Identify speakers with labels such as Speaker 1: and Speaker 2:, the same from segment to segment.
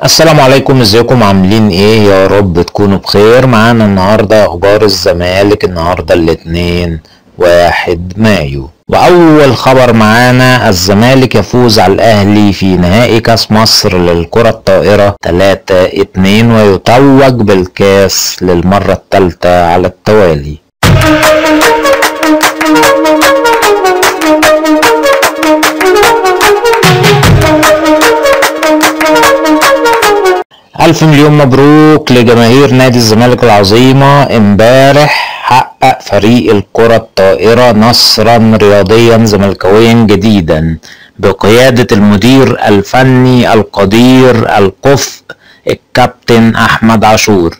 Speaker 1: السلام عليكم ازيكم عاملين ايه يا رب تكونوا بخير معانا النهارده اخبار الزمالك النهارده الاثنين واحد مايو واول خبر معانا الزمالك يفوز على الاهلي في نهائي كاس مصر للكرة الطائرة 3 2 ويتوج بالكاس للمرة الثالثة على التوالي ألف مليون مبروك لجماهير نادي الزمالك العظيمة امبارح حقق فريق الكرة الطائرة نصرا رياضيا زملكاويا جديدا بقيادة المدير الفني القدير الكفء الكابتن أحمد عاشور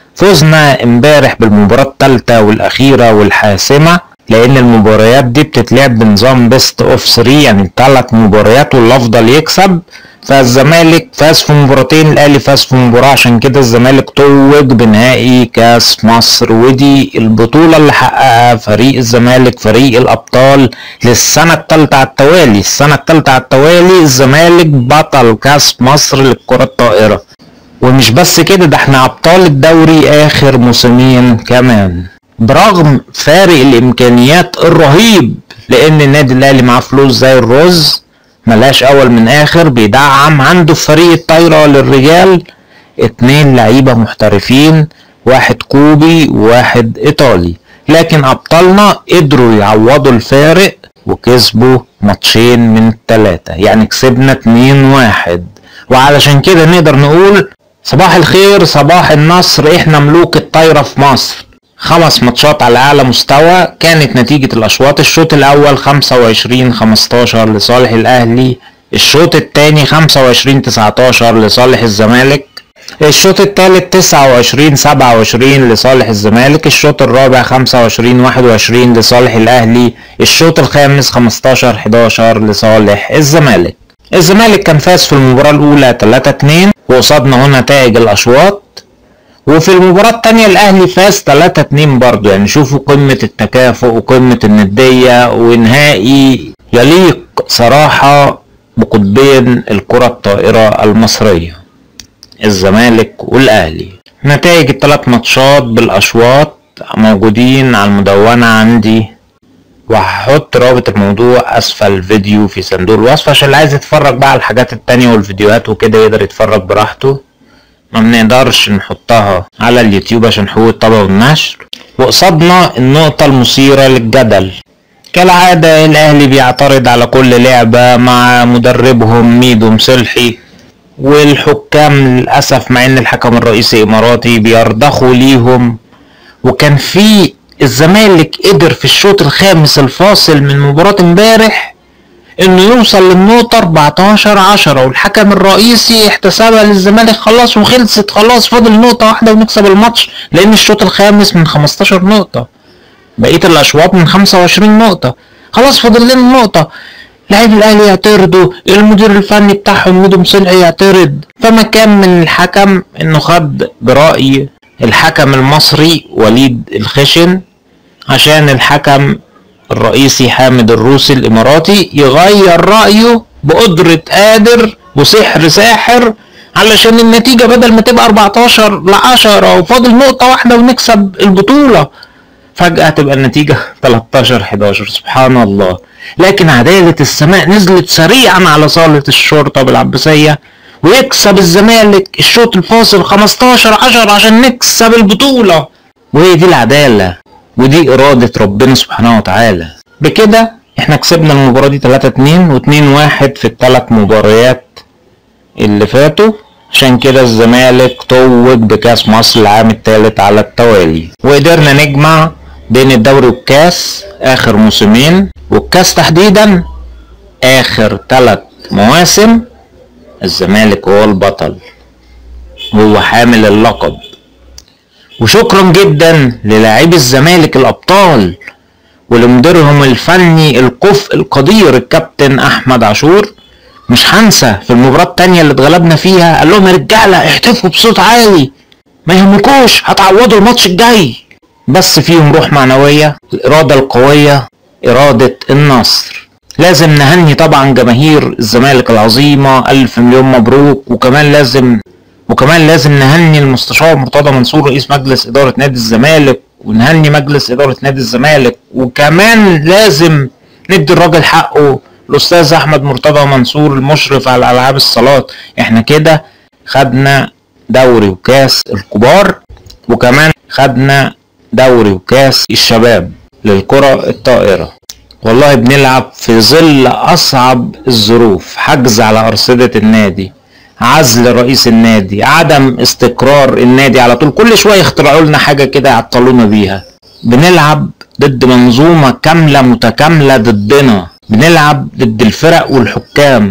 Speaker 1: فزنا امبارح بالمباراة الثالثة والأخيرة والحاسمة لأن المباريات دي بتتلعب بنظام بيست اوف 3 يعني ثلاث مباريات والأفضل يكسب فالزمالك فاز في مباراتين الاهلي فاز في مباراه عشان كده الزمالك توج بنهائي كاس مصر ودي البطوله اللي حققها فريق الزمالك فريق الابطال للسنه الثالثه على التوالي السنه الثالثه على التوالي الزمالك بطل كاس مصر للكره الطائره ومش بس كده ده احنا ابطال الدوري اخر موسمين كمان برغم فارق الامكانيات الرهيب لان النادي الاهلي معاه فلوس زي الرز ملاش اول من اخر بيدعم عنده في فريق الطايرة للرجال اتنين لعيبة محترفين واحد كوبي وواحد ايطالي لكن ابطالنا قدروا يعوضوا الفارق وكسبوا ماتشين من التلاتة يعني كسبنا اتنين واحد وعلشان كده نقدر نقول صباح الخير صباح النصر احنا ملوك الطايرة في مصر خمس ماتشات على اعلى مستوى كانت نتيجة الاشواط الشوط الاول 25 15 لصالح الاهلي الشوط الثاني 25 19 لصالح الزمالك الشوط الثالث 29 27 لصالح الزمالك الشوط الرابع 25 21 لصالح الاهلي الشوط الخامس 15 11 لصالح الزمالك الزمالك كان فاز في المباراة الأولى 3 2 وقصادنا هنا نتائج الأشواط وفي المباراة التانية الأهلي فاز 3 2 برضه يعني شوفوا قمة التكافؤ وقمة الندية ونهائي يليق صراحة بقطبين الكرة الطائرة المصرية الزمالك والأهلي نتائج الثلاث ماتشات بالأشواط موجودين على المدونة عندي وهحط رابط الموضوع اسفل الفيديو في صندوق الوصف عشان اللي عايز يتفرج بقى على الحاجات التانية والفيديوهات وكده يقدر يتفرج براحته ما بنقدرش نحطها على اليوتيوب عشان حقوق الطبع والنشر وقصادنا النقطة المثيرة للجدل كالعادة الأهلي بيعترض على كل لعبة مع مدربهم ميدو مصلحي والحكام للأسف مع إن الحكم الرئيسي إماراتي بيرضخوا ليهم وكان في الزمالك قدر في الشوط الخامس الفاصل من مباراة امبارح انه يوصل للنقطة 14 10 والحكم الرئيسي احتسبها للزمالك خلاص وخلصت خلاص فاضل نقطة واحدة ونكسب الماتش لان الشوط الخامس من 15 نقطة بقية الاشواط من 25 نقطة خلاص فاضل لنا نقطة لعيب الاهلي يعترضوا المدير الفني بتاعهم ميدو مصلحي يعترض فما كان من الحكم انه خد برأي الحكم المصري وليد الخشن عشان الحكم الرئيسي حامد الروسي الاماراتي يغير رأيه بقدرة قادر وسحر ساحر علشان النتيجة بدل ما تبقى 14 ل 10 وفاضل نقطة واحدة ونكسب البطولة فجأة تبقى النتيجة 13 11 سبحان الله لكن عدالة السماء نزلت سريعا على صالة الشرطة بالعباسية ويكسب الزمالك الشوط الفاصل 15 10 عشان نكسب البطولة وهي دي العدالة ودي إرادة ربنا سبحانه وتعالى بكده احنا كسبنا المباراة دي 3 2 و 2 1 في الثلاث مباريات اللي فاتوا عشان كده الزمالك توج بكاس مصر العام الثالث على التوالي وقدرنا نجمع بين الدوري والكاس اخر موسمين والكاس تحديدا اخر ثلاث مواسم الزمالك هو البطل هو حامل اللقب وشكرا جدا للاعبي الزمالك الابطال ولمديرهم الفني الكفء القدير الكابتن احمد عاشور مش هنسى في المباراة التانية اللي اتغلبنا فيها قال لهم يا رجالة احتفوا بصوت عالي ما يهمكوش هتعوضوا الماتش الجاي بس فيهم روح معنوية الإرادة القوية إرادة النصر لازم نهني طبعا جماهير الزمالك العظيمة ألف مليون مبروك وكمان لازم وكمان لازم نهني المستشار مرتضى منصور رئيس مجلس إدارة نادي الزمالك ونهني مجلس إدارة نادي الزمالك وكمان لازم ندي الراجل حقه الأستاذ أحمد مرتضى منصور المشرف على ألعاب الصالات احنا كده خدنا دوري وكاس الكبار وكمان خدنا دوري وكاس الشباب للكرة الطائرة والله بنلعب في ظل أصعب الظروف حجز على أرصدة النادي عزل رئيس النادي عدم استقرار النادي على طول كل شوية يخترعوا لنا حاجة كده يعطلونا بيها بنلعب ضد منظومة كاملة متكاملة ضدنا بنلعب ضد الفرق والحكام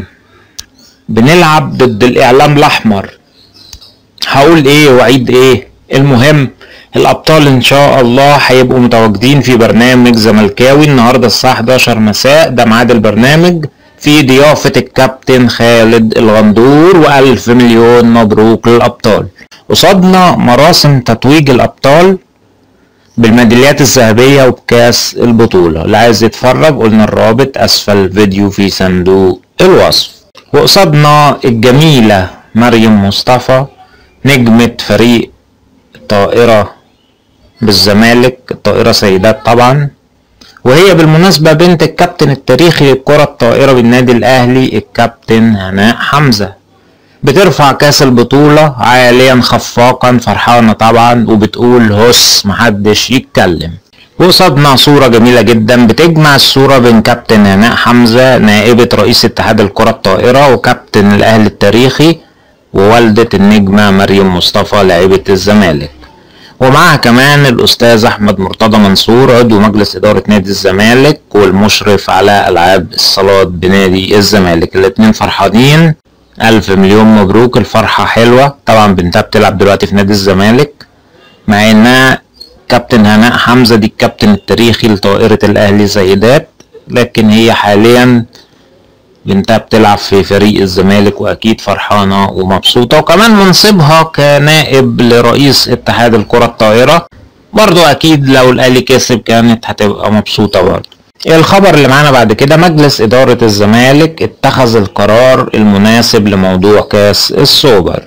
Speaker 1: بنلعب ضد الإعلام الأحمر هقول ايه وعيد ايه المهم الابطال ان شاء الله هيبقوا متواجدين في برنامج زملكاوي النهارده الساعه 11 مساء ده ميعاد البرنامج في ضيافة الكابتن خالد الغندور وألف مليون مبروك للأبطال قصادنا مراسم تتويج الأبطال بالميداليات الذهبية وبكاس البطولة اللي عايز يتفرج قلنا الرابط أسفل الفيديو في صندوق الوصف وقصادنا الجميلة مريم مصطفى نجمة فريق الطائرة بالزمالك الطائرة سيدات طبعا وهي بالمناسبة بنت الكابتن التاريخي للكرة الطائرة بالنادي الأهلي الكابتن هناء حمزة بترفع كاس البطولة عاليا خفاقا فرحانة طبعا وبتقول هس محدش يتكلم وقصادنا صورة جميلة جدا بتجمع الصورة بين كابتن هناء حمزة نائبة رئيس اتحاد الكرة الطائرة وكابتن الأهلي التاريخي ووالدة النجمة مريم مصطفى لاعبة الزمالك ومعها كمان الأستاذ أحمد مرتضى منصور عضو مجلس إدارة نادي الزمالك والمشرف على ألعاب الصالات بنادي الزمالك الاتنين فرحانين ألف مليون مبروك الفرحة حلوة طبعا بنتها بتلعب دلوقتي في نادي الزمالك مع إنها كابتن هناء حمزة دي الكابتن التاريخي لطائرة الأهلي سيدات لكن هي حاليا بنتها بتلعب في فريق الزمالك واكيد فرحانه ومبسوطه وكمان منصبها كنائب لرئيس اتحاد الكره الطائره برضو اكيد لو الاهلي كسب كانت هتبقى مبسوطه برضو الخبر اللي معانا بعد كده مجلس إدارة الزمالك اتخذ القرار المناسب لموضوع كاس السوبر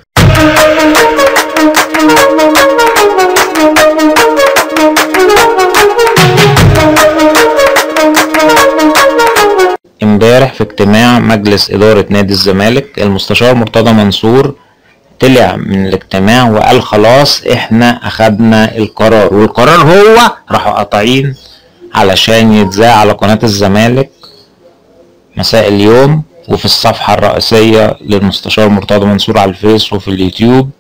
Speaker 1: امبارح في اجتماع مجلس إدارة نادي الزمالك المستشار مرتضى منصور طلع من الاجتماع وقال خلاص احنا اخدنا القرار والقرار هو راحوا قاطعين علشان يتذاع على قناة الزمالك مساء اليوم وفي الصفحة الرئيسية للمستشار مرتضى منصور على الفيس وفي اليوتيوب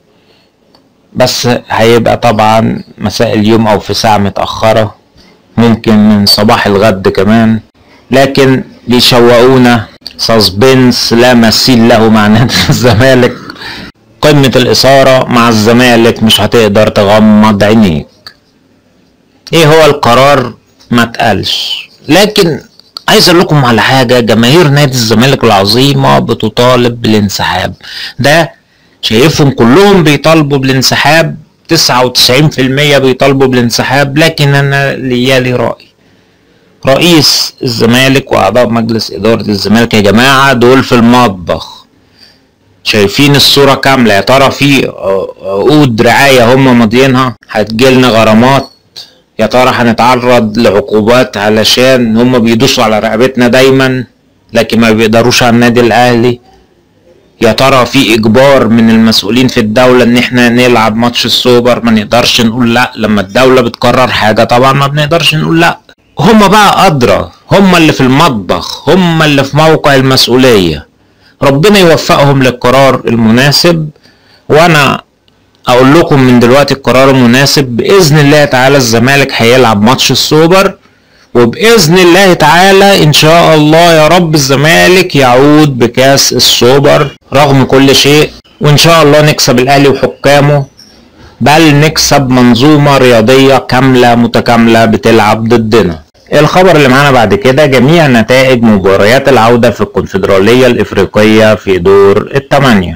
Speaker 1: بس هيبقى طبعا مساء اليوم او في ساعة متأخرة ممكن من صباح الغد كمان لكن بيشوقونا سسبنس لا مثيل له مع نادي الزمالك قمة الإثارة مع الزمالك مش هتقدر تغمض عينيك ايه هو القرار ما اتقالش لكن عايز اقول لكم على حاجة جماهير نادي الزمالك العظيمة بتطالب بالانسحاب ده شايفهم كلهم بيطالبوا بالانسحاب تسعة وتسعين في المية بيطالبوا بالانسحاب لكن انا ليالي رأي رئيس الزمالك واعضاء مجلس ادارة الزمالك يا جماعة دول في المطبخ شايفين الصورة كاملة يا ترى في عقود رعاية هم ماضيينها هتجيلنا غرامات يا ترى هنتعرض لعقوبات علشان هم بيدوسوا على رقبتنا دايما لكن ما بيقدروش على النادي الاهلي يا ترى في اجبار من المسؤولين في الدولة ان احنا نلعب ماتش السوبر ما نقدرش نقول لا لما الدولة بتقرر حاجة طبعا ما بنقدرش نقول لا هم بقى ادرى هم اللي في المطبخ هم اللي في موقع المسؤولية ربنا يوفقهم للقرار المناسب وانا اقول لكم من دلوقتي القرار المناسب باذن الله تعالى الزمالك هيلعب ماتش السوبر وباذن الله تعالى ان شاء الله يا رب الزمالك يعود بكاس السوبر رغم كل شيء وان شاء الله نكسب الاهلي وحكامه بل نكسب منظومة رياضية كاملة متكاملة بتلعب ضدنا الخبر اللي معانا بعد كده جميع نتائج مباريات العودة في الكونفدرالية الإفريقية في دور الثمانية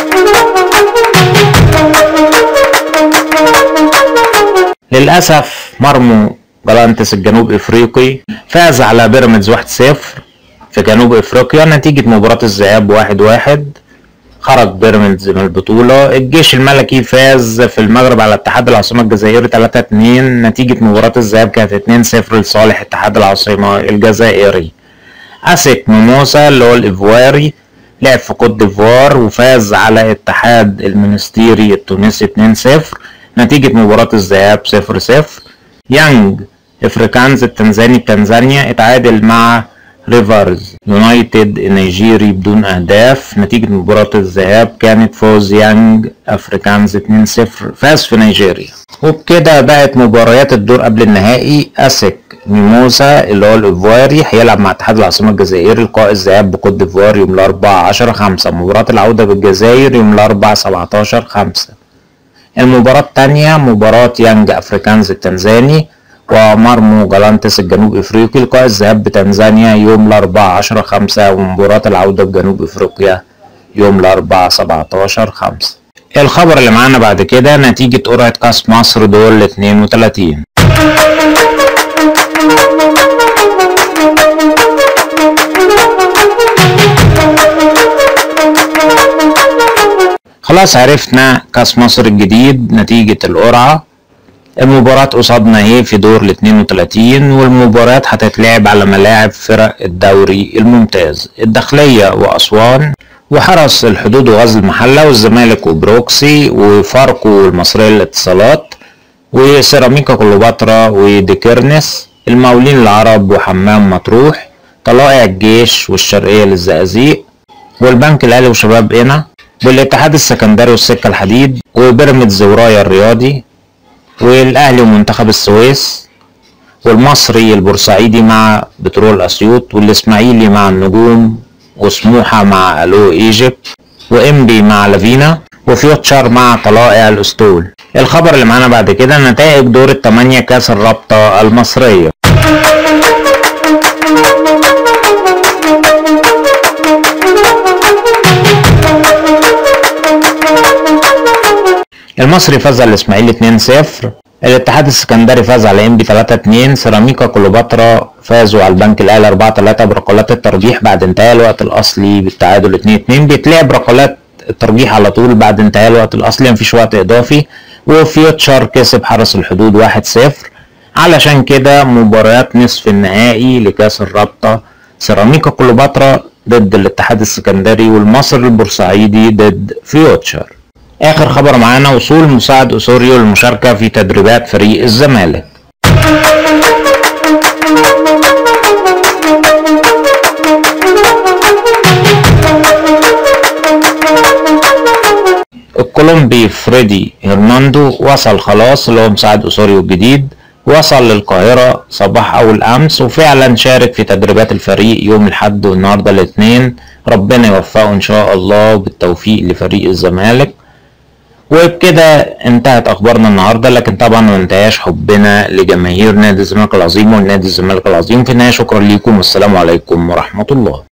Speaker 1: للأسف مرمو جالانتس الجنوب افريقي فاز على بيراميدز 1-0 في جنوب افريقيا نتيجة مباراة الذهاب واحد واحد خرج بيراميدز من البطولة الجيش الملكي فاز في المغرب على اتحاد العاصمة الجزائري 3-2 نتيجة مباراة الذهاب كانت 2-0 لصالح اتحاد العاصمة الجزائري اسك ميموسا اللي هو الايفواري لعب في كوت ديفوار وفاز على اتحاد المنستيري التونسي 2-0 نتيجة مباراة الذهاب 0-0 يانج افريكانز التنزاني بتنزانيا اتعادل مع ريفرز يونايتد النيجيري بدون اهداف نتيجة مباراة الذهاب كانت فوز يانج افريكانز 2-0 فاز في نيجيريا وبكده بقت مباريات الدور قبل النهائي اسك ميموسا اللي هو الايفواري هيلعب مع اتحاد العاصمة الجزائري لقاء الذهاب بكوت ديفوار يوم الاربعاء 10 5 مباراة العودة بالجزائر يوم الاربعاء 17 5 المباراة التانية مباراة يانج افريكانز التنزاني ومارمو جالانتس الجنوب افريقي لقاء الذهاب بتنزانيا يوم الاربعاء 10 5 ومباراة العودة بجنوب افريقيا يوم الاربعاء 17 5 الخبر اللي معانا بعد كده نتيجة قرعة كاس مصر دول 32 خلاص عرفنا كاس مصر الجديد نتيجة القرعة المباراة قصادنا ايه في دور ال 32 والمباريات هتتلعب على ملاعب فرق الدوري الممتاز الداخلية وأسوان وحرس الحدود وغزل المحلة والزمالك وبروكسي وفاركو والمصرية للاتصالات وسيراميكا كليوباترا وديكيرنس المقاولين العرب وحمام مطروح طلائع الجيش والشرقية للزقازيق والبنك الأهلي وشباب قنا والاتحاد السكندري والسكة الحديد وبيراميدز ورايا الرياضي والاهلي ومنتخب السويس والمصري البورسعيدي مع بترول اسيوط والاسماعيلي مع النجوم وسموحة مع الو ايجيبت وامبي مع لافينا وفيوتشر مع طلائع الاسطول الخبر اللي معانا بعد كده نتائج دور الثمانية كاس الرابطة المصرية المصري فاز على الاسماعيلي 2-0 الاتحاد السكندري فاز على انبي 3-2 سيراميكا كليوباترا فازوا على البنك الاهلي 4-3 بركلات الترجيح بعد انتهاء الوقت الاصلي بالتعادل 2-2 بيتلعب ركلات الترجيح على طول بعد انتهاء الوقت الاصلي مفيش وقت اضافي وفيوتشر كسب حرس الحدود 1-0 علشان كده مباريات نصف النهائي لكاس الرابطة سيراميكا كليوباترا ضد الاتحاد السكندري والمصري البورسعيدي ضد فيوتشر اخر خبر معانا وصول مساعد اسوريو للمشاركة في تدريبات فريق الزمالك الكولومبي فريدي هرناندو وصل خلاص اللي هو مساعد اسوريو الجديد وصل للقاهرة صباح أول أمس وفعلا شارك في تدريبات الفريق يوم الأحد والنهاردة الاثنين ربنا يوفقه إن شاء الله بالتوفيق لفريق الزمالك وبكده انتهت اخبارنا النهارده لكن طبعا ما انتهاش حبنا لجماهير نادي الزمالك العظيم ونادي الزمالك العظيم في النهايه شكرا لكم والسلام عليكم ورحمه الله